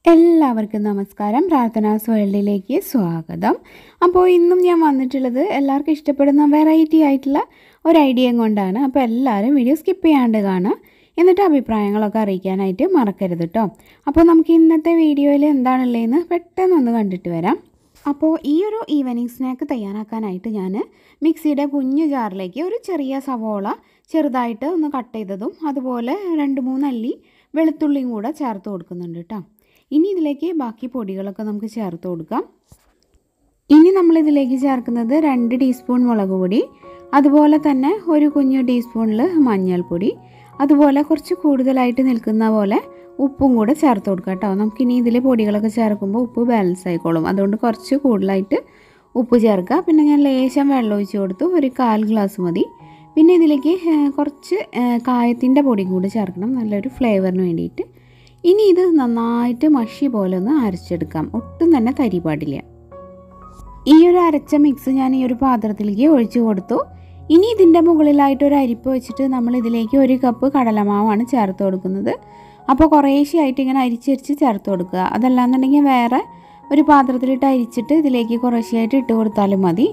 എല്ലാവർക്കും നമസ്കാരം പ്രാർത്ഥനാസ് വേൾഡിലേക്ക് സ്വാഗതം അപ്പോൾ ഇന്നും ഞാൻ വന്നിട്ടുള്ളത് എല്ലാവർക്കും ഇഷ്ടപ്പെടുന്ന വെറൈറ്റി ആയിട്ടുള്ള ഒരു ഐഡിയയും കൊണ്ടാണ് അപ്പോൾ എല്ലാവരും വീഡിയോ സ്കിപ്പ് ചെയ്യാണ്ട് കാണുക എന്നിട്ട് അഭിപ്രായങ്ങളൊക്കെ അറിയിക്കാനായിട്ട് മറക്കരുത് കേട്ടോ അപ്പോൾ നമുക്ക് ഇന്നത്തെ വീഡിയോയിൽ എന്താണുള്ളതെന്ന് പെട്ടെന്നൊന്ന് കണ്ടിട്ട് വരാം അപ്പോൾ ഈ ഒരു ഈവനിങ് സ്നാക്ക് തയ്യാറാക്കാനായിട്ട് ഞാൻ മിക്സിയുടെ കുഞ്ഞു ജാറിലേക്ക് ഒരു ചെറിയ സവോള ചെറുതായിട്ട് ഒന്ന് കട്ട് ചെയ്തതും അതുപോലെ രണ്ട് മൂന്ന് അല്ലി വെളുത്തുള്ളിയും കൂടെ ചേർത്ത് കൊടുക്കുന്നുണ്ട് കേട്ടോ ഇനി ഇതിലേക്ക് ബാക്കി പൊടികളൊക്കെ നമുക്ക് ചേർത്ത് കൊടുക്കാം ഇനി നമ്മൾ ഇതിലേക്ക് ചേർക്കുന്നത് രണ്ട് ടീസ്പൂൺ മുളക് പൊടി അതുപോലെ തന്നെ ഒരു കുഞ്ഞു ടീസ്പൂണിൽ മഞ്ഞൾപ്പൊടി അതുപോലെ കുറച്ച് കൂടുതലായിട്ട് നിൽക്കുന്ന പോലെ ഉപ്പും കൂടെ ചേർത്ത് കൊടുക്കാം കേട്ടോ നമുക്കിനി ഇതിൽ പൊടികളൊക്കെ ചേർക്കുമ്പോൾ ഉപ്പ് ബാലൻസ് ആയിക്കോളും അതുകൊണ്ട് കുറച്ച് കൂടുതലായിട്ട് ഉപ്പ് ചേർക്കുക പിന്നെ ഞാൻ ലേശം വെള്ളം ഒഴിച്ച് കൊടുത്തു ഒരു കാൽ ഗ്ലാസ് മതി പിന്നെ ഇതിലേക്ക് കുറച്ച് കായത്തിൻ്റെ പൊടിയും കൂടി ചേർക്കണം നല്ലൊരു ഫ്ലേവറിന് വേണ്ടിയിട്ട് ഇനി ഇത് നന്നായിട്ട് മഷി പോലെ ഒന്ന് അരച്ചെടുക്കാം ഒട്ടും തന്നെ തരി പാടില്ല ഈ ഒരു അരച്ച മിക്സ് ഞാൻ ഈ ഒരു പാത്രത്തിലേക്ക് ഒഴിച്ചു കൊടുത്തു ഇനി ഇതിൻ്റെ മുകളിലായിട്ട് ഒരു അരിപ്പ് വെച്ചിട്ട് നമ്മൾ ഇതിലേക്ക് ഒരു കപ്പ് കടലമാവാണ് ചേർത്ത് കൊടുക്കുന്നത് അപ്പോൾ കുറേശ്ശെയായിട്ട് ഇങ്ങനെ അരിച്ചരിച്ച് ചേർത്ത് കൊടുക്കുക അതല്ലാന്നുണ്ടെങ്കിൽ വേറെ ഒരു പാത്രത്തിലിട്ട് അരിച്ചിട്ട് ഇതിലേക്ക് കുറേശ്ശെയായിട്ട് ഇട്ട് കൊടുത്താലും മതി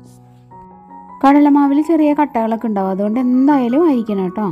കടലമാവിൽ ചെറിയ കട്ടകളൊക്കെ ഉണ്ടാവും അതുകൊണ്ട് എന്തായാലും അരിക്കണം കേട്ടോ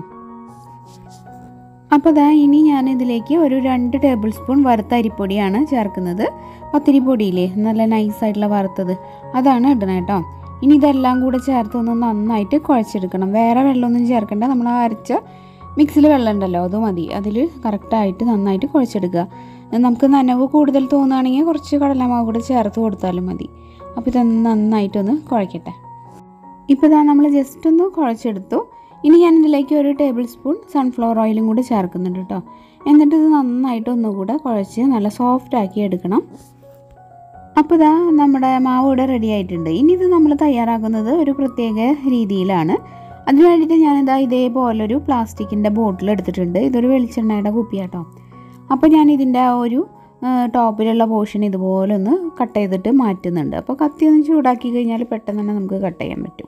അപ്പോൾ ദാ ഇനി ഞാൻ ഇതിലേക്ക് ഒരു രണ്ട് ടേബിൾ സ്പൂൺ വറുത്ത അരിപ്പൊടിയാണ് ചേർക്കുന്നത് പത്തിരിപ്പൊടിയില്ലേ നല്ല നൈസായിട്ടുള്ള വറുത്തത് അതാണ് ഇടണം കേട്ടോ ഇനി ഇതെല്ലാം കൂടെ ചേർത്ത് ഒന്ന് നന്നായിട്ട് കുഴച്ചെടുക്കണം വേറെ വെള്ളമൊന്നും ചേർക്കണ്ട നമ്മൾ അരച്ച മിക്സിൽ വെള്ളം ഉണ്ടല്ലോ അത് മതി അതിൽ കറക്റ്റായിട്ട് നന്നായിട്ട് കുഴച്ചെടുക്കുക നമുക്ക് നനവ് കൂടുതൽ തോന്നുകയാണെങ്കിൽ കുറച്ച് കടലമാവ് കൂടെ ചേർത്ത് കൊടുത്താലും മതി അപ്പോൾ ഇത് നന്നായിട്ടൊന്ന് കുഴക്കട്ടെ ഇപ്പോൾ ഇതാ നമ്മൾ ജസ്റ്റ് ഒന്ന് കുഴച്ചെടുത്തു ഇനി ഞാൻ ഇതിലേക്ക് ഒരു ടേബിൾ സ്പൂൺ സൺഫ്ലവർ ഓയിലും കൂടി ചേർക്കുന്നുണ്ട് കേട്ടോ എന്നിട്ട് ഇത് നന്നായിട്ട് ഒന്നുകൂടെ കുഴച്ച് നല്ല സോഫ്റ്റ് ആക്കി എടുക്കണം അപ്പോൾ ഇതാ നമ്മുടെ മാവ് ഇവിടെ റെഡി ആയിട്ടുണ്ട് ഇനി ഇത് നമ്മൾ തയ്യാറാക്കുന്നത് ഒരു പ്രത്യേക രീതിയിലാണ് അതിന് വേണ്ടിയിട്ട് ഞാനിതാ ഇതേപോലൊരു പ്ലാസ്റ്റിക്കിൻ്റെ ബോട്ടിൽ എടുത്തിട്ടുണ്ട് ഇതൊരു വെളിച്ചെണ്ണയുടെ കുപ്പിയാട്ടോ അപ്പോൾ ഞാൻ ഇതിൻ്റെ ആ ഒരു ടോപ്പിലുള്ള പോർഷൻ ഇതുപോലെ ഒന്ന് കട്ട് ചെയ്തിട്ട് മാറ്റുന്നുണ്ട് അപ്പോൾ കത്തി ഒന്ന് ചൂടാക്കി കഴിഞ്ഞാൽ പെട്ടെന്ന് തന്നെ നമുക്ക് കട്ട് ചെയ്യാൻ പറ്റും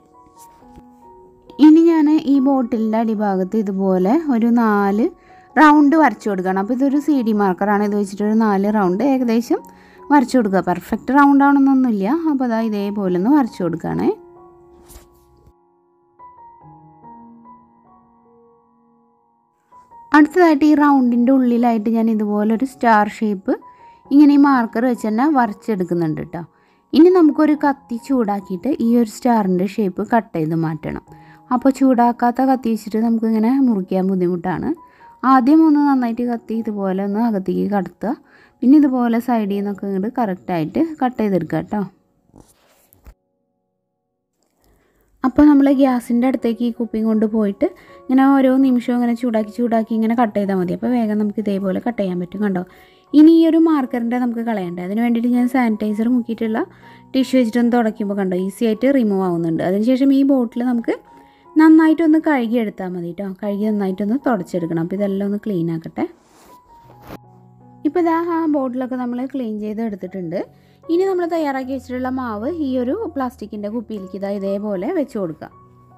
ഇനി ഞാൻ ഈ ബോട്ടിലിൻ്റെ അടിഭാഗത്ത് ഇതുപോലെ ഒരു നാല് റൗണ്ട് വരച്ചു കൊടുക്കണം അപ്പോൾ ഇതൊരു സി ഡി മാർക്കറാണ് ഇത് വെച്ചിട്ട് ഒരു നാല് റൗണ്ട് ഏകദേശം വരച്ചു കൊടുക്കുക പെർഫെക്റ്റ് റൗണ്ട് ആണെന്നൊന്നുമില്ല അപ്പോൾ അതാ ഇതേപോലെ ഒന്ന് വരച്ചു കൊടുക്കുകയാണേ അടുത്തതായിട്ട് ഈ റൗണ്ടിൻ്റെ ഉള്ളിലായിട്ട് ഞാൻ ഇതുപോലൊരു സ്റ്റാർ ഷേപ്പ് ഇങ്ങനെ ഈ മാർക്കർ വെച്ച് തന്നെ വരച്ചെടുക്കുന്നുണ്ട് കേട്ടോ ഇനി നമുക്കൊരു കത്തി ചൂടാക്കിയിട്ട് ഈ ഒരു സ്റ്റാറിൻ്റെ ഷേപ്പ് കട്ട് ചെയ്ത് മാറ്റണം അപ്പോൾ ചൂടാക്കാത്ത കത്തി വെച്ചിട്ട് നമുക്കിങ്ങനെ മുറിക്കാൻ ബുദ്ധിമുട്ടാണ് ആദ്യം ഒന്ന് നന്നായിട്ട് കത്തി ഇതുപോലെ ഒന്ന് അകത്തേക്ക് കടത്തുക പിന്നെ ഇതുപോലെ സൈഡിൽ നിന്നൊക്കെ ഇങ്ങോട്ട് കറക്റ്റായിട്ട് കട്ട് ചെയ്തെടുക്കുക കേട്ടോ അപ്പോൾ നമ്മൾ ഗ്യാസിൻ്റെ അടുത്തേക്ക് ഈ കുപ്പിയും കൊണ്ട് പോയിട്ട് ഇങ്ങനെ ഓരോ നിമിഷവും ഇങ്ങനെ ചൂടാക്കി ചൂടാക്കി ഇങ്ങനെ കട്ട് ചെയ്താൽ മതി അപ്പോൾ വേഗം നമുക്ക് ഇതേപോലെ കട്ട് ചെയ്യാൻ പറ്റും കണ്ടോ ഇനി ഈ ഒരു മാർക്കറിൻ്റെ നമുക്ക് കളയണ്ടേ അതിന് വേണ്ടിയിട്ട് ഞാൻ സാനിറ്റൈസർ മുക്കിയിട്ടുള്ള ടിഷ്യൂ വെച്ചിട്ടൊന്ന് തുടയ്ക്കുമ്പോൾ കണ്ടോ ഈസി ആയിട്ട് റിമൂവ് ആവുന്നുണ്ട് അതിനുശേഷം ഈ ബോട്ടിൽ നമുക്ക് നന്നായിട്ടൊന്ന് കഴുകി എടുത്താൽ മതി കേട്ടോ കഴുകി നന്നായിട്ടൊന്ന് തുടച്ചെടുക്കണം അപ്പോൾ ഇതെല്ലാം ഒന്ന് ക്ലീൻ ആക്കട്ടെ ഇപ്പോൾ ഇതാ ആ ബോട്ടിലൊക്കെ നമ്മൾ ക്ലീൻ ചെയ്ത് എടുത്തിട്ടുണ്ട് ഇനി നമ്മൾ തയ്യാറാക്കി വെച്ചിട്ടുള്ള മാവ് ഈ ഒരു പ്ലാസ്റ്റിക്കിൻ്റെ കുപ്പിയിലേക്ക് ഇതാ ഇതേപോലെ വെച്ച് കൊടുക്കുക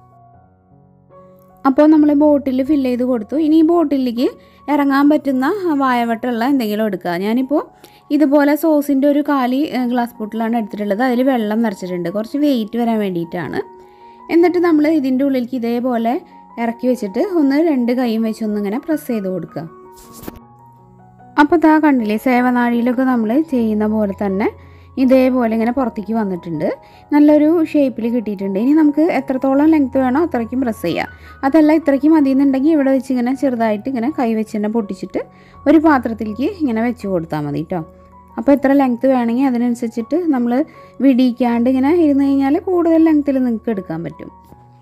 അപ്പോൾ നമ്മൾ ബോട്ടിൽ ഫില്ല് ചെയ്ത് കൊടുത്തു ഇനി ഈ ബോട്ടിലേക്ക് ഇറങ്ങാൻ പറ്റുന്ന വായവട്ടമുള്ള എന്തെങ്കിലും എടുക്കുക ഞാനിപ്പോൾ ഇതുപോലെ സോസിൻ്റെ ഒരു കാലി ഗ്ലാസ് ബോട്ടിലാണ് എടുത്തിട്ടുള്ളത് അതിൽ വെള്ളം നിറച്ചിട്ടുണ്ട് കുറച്ച് വെയിറ്റ് വരാൻ വേണ്ടിയിട്ടാണ് എന്നിട്ട് നമ്മൾ ഇതിൻ്റെ ഉള്ളിലേക്ക് ഇതേപോലെ ഇറക്കി വെച്ചിട്ട് ഒന്ന് രണ്ട് കൈയും വെച്ച് ഒന്നിങ്ങനെ പ്രസ് ചെയ്ത് കൊടുക്കുക അപ്പോൾ ഇതാ കണ്ടില്ലേ സേവനാഴിയിലൊക്കെ നമ്മൾ ചെയ്യുന്ന പോലെ തന്നെ ഇതേപോലെ ഇങ്ങനെ പുറത്തേക്ക് വന്നിട്ടുണ്ട് നല്ലൊരു ഷേപ്പിൽ കിട്ടിയിട്ടുണ്ട് ഇനി നമുക്ക് എത്രത്തോളം ലെങ്ത്ത് വേണോ അത്രയ്ക്കും പ്രസ് ചെയ്യാം അതല്ല ഇത്രയ്ക്ക് മതി എന്നുണ്ടെങ്കിൽ ഇവിടെ വെച്ച് ഇങ്ങനെ ചെറുതായിട്ട് ഇങ്ങനെ കൈ വെച്ച് തന്നെ പൊട്ടിച്ചിട്ട് ഒരു പാത്രത്തിലേക്ക് ഇങ്ങനെ വെച്ച് കൊടുത്താൽ മതി കേട്ടോ അപ്പോൾ എത്ര ലെങ്ത്ത് വേണമെങ്കിൽ അതിനനുസരിച്ചിട്ട് നമ്മൾ വിടിയിക്കാണ്ട് ഇങ്ങനെ ഇരുന്ന് കഴിഞ്ഞാൽ കൂടുതൽ ലെങ്ത്തിൽ നിങ്ങൾക്ക് എടുക്കാൻ പറ്റും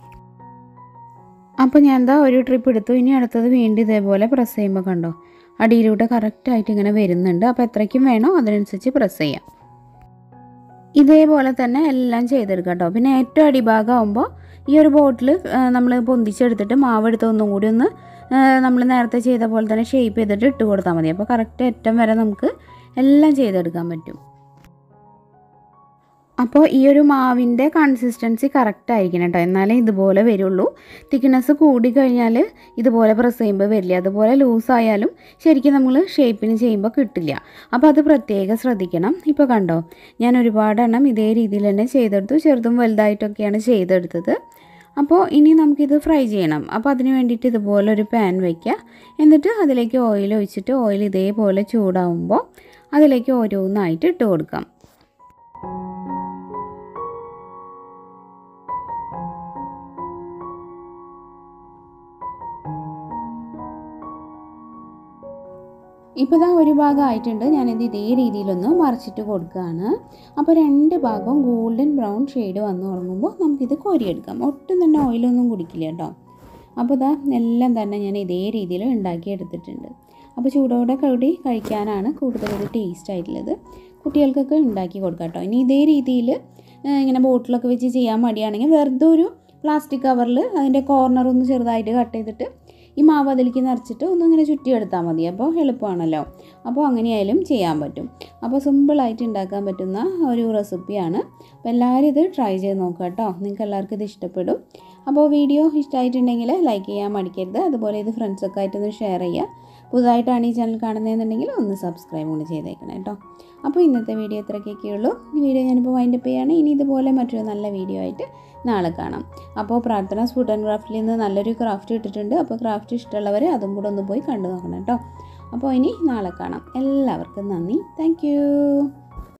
അപ്പോൾ ഞാൻ എന്താ ഒരു ട്രിപ്പ് എടുത്തു ഇനി അടുത്തത് വീണ്ടും ഇതേപോലെ പ്രസ് ചെയ്യുമ്പോൾ കണ്ടോ അടിയിലൂടെ കറക്റ്റായിട്ട് ഇങ്ങനെ വരുന്നുണ്ട് അപ്പോൾ എത്രയ്ക്കും വേണോ അതിനനുസരിച്ച് പ്രസ് ചെയ്യാം ഇതേപോലെ തന്നെ എല്ലാം ചെയ്തെടുക്കാം കേട്ടോ പിന്നെ ഏറ്റവും അടിഭാഗമാകുമ്പോൾ ഈ ഒരു ബോട്ടിൽ നമ്മൾ പൊന്തിച്ചെടുത്തിട്ട് മാവ് എടുത്ത് ഒന്നും കൂടി ഒന്ന് നമ്മൾ നേരത്തെ ചെയ്ത പോലെ തന്നെ ഷേപ്പ് ചെയ്തിട്ട് ഇട്ട് കൊടുത്താൽ മതി അപ്പോൾ കറക്റ്റ് അറ്റം വരെ നമുക്ക് എല്ലാം ചെയ്തെടുക്കാൻ പറ്റും അപ്പോൾ ഈ ഒരു മാവിൻ്റെ കൺസിസ്റ്റൻസി കറക്റ്റ് ആയിരിക്കണം കേട്ടോ എന്നാലേ ഇതുപോലെ വരുള്ളൂ തിക്നെസ് കൂടി കഴിഞ്ഞാൽ ഇതുപോലെ പ്രസ് ചെയ്യുമ്പോൾ വരില്ല അതുപോലെ ലൂസായാലും ശരിക്കും നമ്മൾ ഷേപ്പിന് ചെയ്യുമ്പോൾ കിട്ടില്ല അപ്പോൾ അത് പ്രത്യേകം ശ്രദ്ധിക്കണം ഇപ്പോൾ കണ്ടോ ഞാൻ ഒരുപാട് എണ്ണം ഇതേ രീതിയിൽ തന്നെ ചെയ്തെടുത്തു ചെറുതും വലുതായിട്ടൊക്കെയാണ് ചെയ്തെടുത്തത് അപ്പോൾ ഇനി നമുക്കിത് ഫ്രൈ ചെയ്യണം അപ്പോൾ അതിന് വേണ്ടിയിട്ട് ഇതുപോലെ ഒരു പാൻ വയ്ക്കുക എന്നിട്ട് അതിലേക്ക് ഓയിൽ ഒഴിച്ചിട്ട് ഓയിൽ ഇതേപോലെ ചൂടാവുമ്പോൾ അതിലേക്ക് ഓരോന്നായിട്ട് ഇട്ട് കൊടുക്കാം ഇപ്പോൾ ഇതാ ഒരു ഭാഗം ആയിട്ടുണ്ട് ഞാനിത് ഇതേ രീതിയിലൊന്ന് മറിച്ചിട്ട് കൊടുക്കുകയാണ് അപ്പോൾ രണ്ട് ഭാഗവും ഗോൾഡൻ ബ്രൗൺ ഷെയ്ഡ് വന്ന് തുടങ്ങുമ്പോൾ നമുക്കിത് കോരിയെടുക്കാം ഒട്ടും തന്നെ ഓയിലൊന്നും കുടിക്കില്ല കേട്ടോ അപ്പോൾ ഇതാ എല്ലാം തന്നെ ഞാൻ ഇതേ രീതിയിൽ ഉണ്ടാക്കിയെടുത്തിട്ടുണ്ട് അപ്പോൾ ചൂടോടെ കൂടി കഴിക്കാനാണ് കൂടുതൽ ഒരു ടേസ്റ്റ് ആയിട്ടുള്ളത് കുട്ടികൾക്കൊക്കെ ഉണ്ടാക്കി കൊടുക്കാം കേട്ടോ ഇനി ഇതേ രീതിയിൽ ഇങ്ങനെ ബോട്ടിലൊക്കെ വെച്ച് ചെയ്യാൻ മടിയാണെങ്കിൽ വെറുതെ ഒരു പ്ലാസ്റ്റിക് കവറിൽ അതിൻ്റെ കോർണർ ഒന്ന് ചെറുതായിട്ട് കട്ട് ചെയ്തിട്ട് ഈ മാവ് അതിലേക്ക് നിറച്ചിട്ട് ഒന്നിങ്ങനെ ചുറ്റിയെടുത്താൽ മതി അപ്പോൾ എളുപ്പമാണല്ലോ അപ്പോൾ അങ്ങനെയായാലും ചെയ്യാൻ പറ്റും അപ്പോൾ സിമ്പിളായിട്ട് ഉണ്ടാക്കാൻ പറ്റുന്ന ഒരു റെസിപ്പിയാണ് അപ്പോൾ എല്ലാവരും ഇത് ട്രൈ ചെയ്ത് നോക്കുക കേട്ടോ നിങ്ങൾക്ക് എല്ലാവർക്കും ഇത് ഇഷ്ടപ്പെടും അപ്പോൾ വീഡിയോ ഇഷ്ടമായിട്ടുണ്ടെങ്കിൽ ലൈക്ക് ചെയ്യാൻ മടിക്കരുത് അതുപോലെ ഇത് ഫ്രണ്ട്സൊക്കെ ആയിട്ടൊന്ന് ഷെയർ ചെയ്യുക പുതുതായിട്ടാണ് ഈ ചാനൽ കാണുന്നതെന്നുണ്ടെങ്കിൽ ഒന്ന് സബ്സ്ക്രൈബ് കൂടി ചെയ്തേക്കണം കേട്ടോ അപ്പോൾ ഇന്നത്തെ വീഡിയോ ഇത്രയൊക്കെ ഉള്ളൂ ഈ വീഡിയോ ഞാനിപ്പോൾ വൈൻഡപ്പ് ചെയ്യുകയാണ് ഇനി ഇതുപോലെ മറ്റൊരു നല്ല വീഡിയോ ആയിട്ട് നാളെ കാണാം അപ്പോൾ പ്രാർത്ഥന ഫുഡ് ആൻഡ് ക്രാഫ്റ്റിൽ നിന്ന് നല്ലൊരു ക്രാഫ്റ്റ് ഇട്ടിട്ടുണ്ട് അപ്പോൾ ക്രാഫ്റ്റ് ഇഷ്ടമുള്ളവർ അതും കൂടെ ഒന്ന് പോയി കണ്ടു നോക്കണം കേട്ടോ അപ്പോൾ ഇനി നാളെ കാണാം എല്ലാവർക്കും നന്ദി താങ്ക്